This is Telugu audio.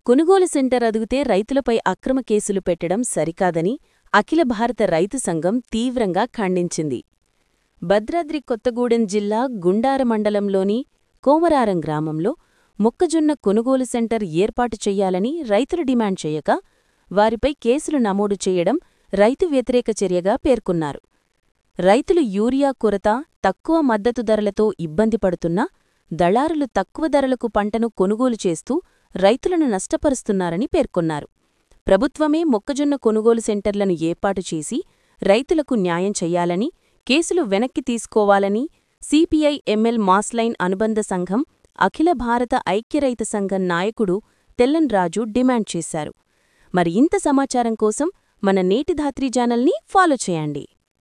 కొనుగోలు సెంటర్ అదుగుతే రైతులపై అక్రమ కేసులు పెట్టడం సరికాదని అఖిల భారత రైతు సంఘం తీవ్రంగా ఖండించింది భద్రాద్రి కొత్తగూడెం జిల్లా గుండార మండలంలోని కోమరారం గ్రామంలో మొక్కజొన్న కొనుగోలు సెంటర్ ఏర్పాటు చెయ్యాలని రైతులు డిమాండ్ చేయక వారిపై కేసులు నమోదు చేయడం రైతు వ్యతిరేక చర్యగా పేర్కొన్నారు రైతులు యూరియా కొరత తక్కువ మద్దతు ధరలతో ఇబ్బంది పడుతున్నా దళారులు తక్కువ ధరలకు పంటను కొనుగోలు చేస్తూ రైతులను నష్టపరుస్తున్నారని పేర్కొన్నారు ప్రభుత్వమే మొక్కజొన్న కొనుగోలు సెంటర్లను ఏర్పాటు చేసి రైతులకు న్యాయం చెయ్యాలని కేసులు వెనక్కి తీసుకోవాలని సిపిఐ ఎంఎల్ మాస్లైన్ అనుబంధ సంఘం అఖిల భారత ఐక్యరైతు సంఘం నాయకుడు తెల్లన్ రాజు డిమాండ్ చేశారు మరి ఇంత సమాచారం కోసం మన నేటి ధాత్రి ఛానల్ని ఫాలో చేయండి